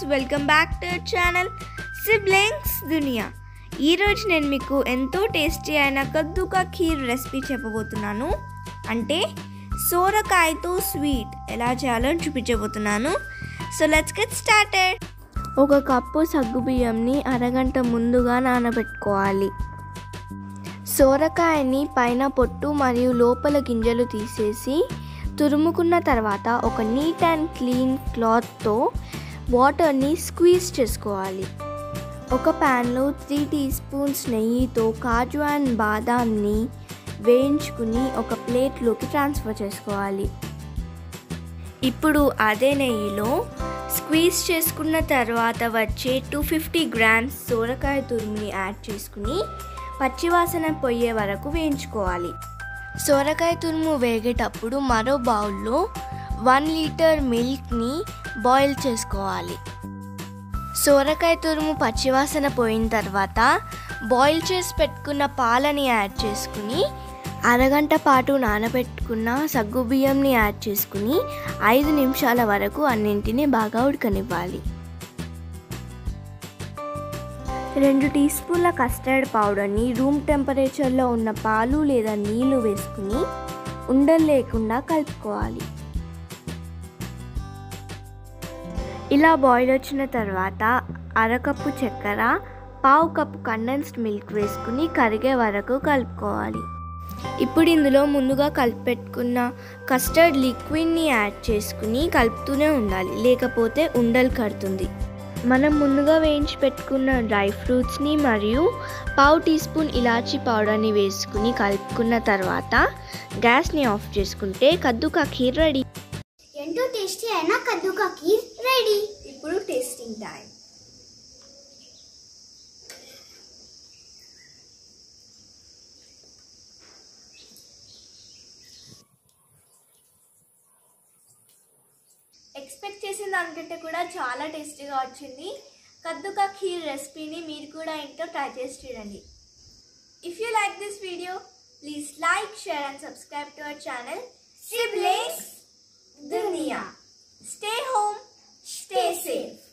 welcome back to channel siblings Duniya ఈరోజు నేను మీకు ఎంతో టేస్టీ అయిన కద్దుకా ఖీర్ రెసిపీ చెప్పబోతున్నాను అంటే సోరకాయతో స్వీట్ ఎలా చేయాలో చూపించబోతున్నాను సో లెట్స్ గెట్ స్టార్టెడ్ ఒక కప్పు సగ్గుబియ్యంని అరగంట ముందుగా నానబెట్టుకోవాలి సోరకాయని పైన పొట్టు మరియు లోపల గింజలు తీసేసి తురుముకున్న తర్వాత ఒక నీట్ అండ్ క్లీన్ క్లాత్తో వాటర్ని స్క్వీజ్ చేసుకోవాలి ఒక ప్యాన్లో త్రీ టీ స్పూన్స్ నెయ్యితో కాజు అండ్ బాదాంని వేయించుకుని ఒక ప్లేట్లోకి ట్రాన్స్ఫర్ చేసుకోవాలి ఇప్పుడు అదే నెయ్యిలో స్క్వీజ్ చేసుకున్న తర్వాత వచ్చే టూ ఫిఫ్టీ గ్రామ్స్ సోరకాయ తురుముని యాడ్ చేసుకుని పచ్చివాసన పోయే వరకు వేయించుకోవాలి సోరకాయ తురుము వేగేటప్పుడు మరో బౌల్లో వన్ లీటర్ మిల్క్ని బాయిల్ చేసుకోవాలి సోరకాయ తురుము పచ్చివాసన పోయిన తర్వాత బాయిల్ చేసి పెట్టుకున్న పాలని యాడ్ చేసుకుని అరగంట పాటు నానబెట్టుకున్న సగ్గుబియ్యంని యాడ్ చేసుకుని ఐదు నిమిషాల వరకు అన్నింటినీ బాగా ఉడకనివ్వాలి రెండు టీ స్పూన్ల కస్టర్డ్ పౌడర్ని రూమ్ టెంపరేచర్లో ఉన్న పాలు లేదా నీళ్లు వేసుకుని ఉండలు లేకుండా కలుపుకోవాలి ఇలా బాయిల్ వచ్చిన తర్వాత అరకప్పు చక్కెర పావు కప్పు కండెన్స్డ్ మిల్క్ వేసుకుని కరిగే వరకు కలుపుకోవాలి ఇప్పుడు ఇందులో ముందుగా కలిపెట్టుకున్న కస్టర్డ్ లిక్విడ్ని యాడ్ చేసుకుని కలుపుతూనే ఉండాలి లేకపోతే ఉండలు కడుతుంది మనం ముందుగా వేయించి పెట్టుకున్న డ్రై ఫ్రూట్స్ని మరియు పావు టీ స్పూన్ ఇలాచీ పౌడర్ని వేసుకుని కలుపుకున్న తర్వాత గ్యాస్ని ఆఫ్ చేసుకుంటే కద్దుకా ఖీర్ రెడీ ఎంతో టేస్టీ అయిన కద్దుకా కీర్ రెడీ ఇప్పుడు టేస్టింగ్ టైం ఎక్స్పెక్ట్ చేసిన దానికంటే కూడా చాలా టేస్టీగా వచ్చింది కద్దుకా ఖీర్ రెసిపీని మీరు కూడా ఇంట్లో ట్రై చేసి చూడండి if you like this video please like share and subscribe to our channel siblings Duniya stay home stay safe